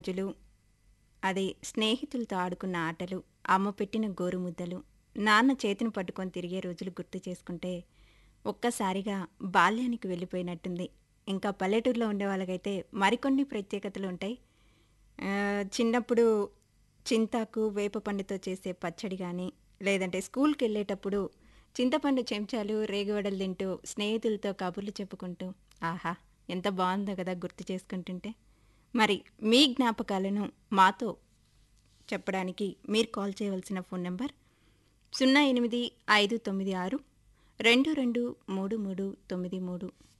గుజ్జులు అదే స్నేహితులతో ఆడుకున్న ఆటలు అమ్మ పెట్టిన గోరుముద్దలు నాన్న చేతిని పట్టుకొని తిరిగే రోజులు గుర్తు చేసుకుంటే ఒక్కసారిగా బాల్యానికి వెళ్ళిపోయినట్టుంది ఇంకా పల్లెటూరులో ఉండే వాళ్ళకైతే మరికొన్ని ప్రత్యేకతలు ఉంటాయి ఆ, చిన్నప్పుడు చింతాకు వేప పండుతో చేసే పచ్చడి కానీ లేదంటే స్కూల్కి వెళ్ళేటప్పుడు చింతపండు చెంచాలు రేగివడలు తింటూ స్నేహితులతో కబుర్లు చెప్పుకుంటూ ఆహా ఎంత బాగుందో కదా గుర్తు చేసుకుంటుంటే మరి మీ జ్ఞాపకాలను మాతో చెప్పడానికి మీరు కాల్ చేయవలసిన ఫోన్ నెంబర్ సున్నా ఎనిమిది ఐదు తొమ్మిది ఆరు రెండు రెండు మూడు మూడు తొమ్మిది మూడు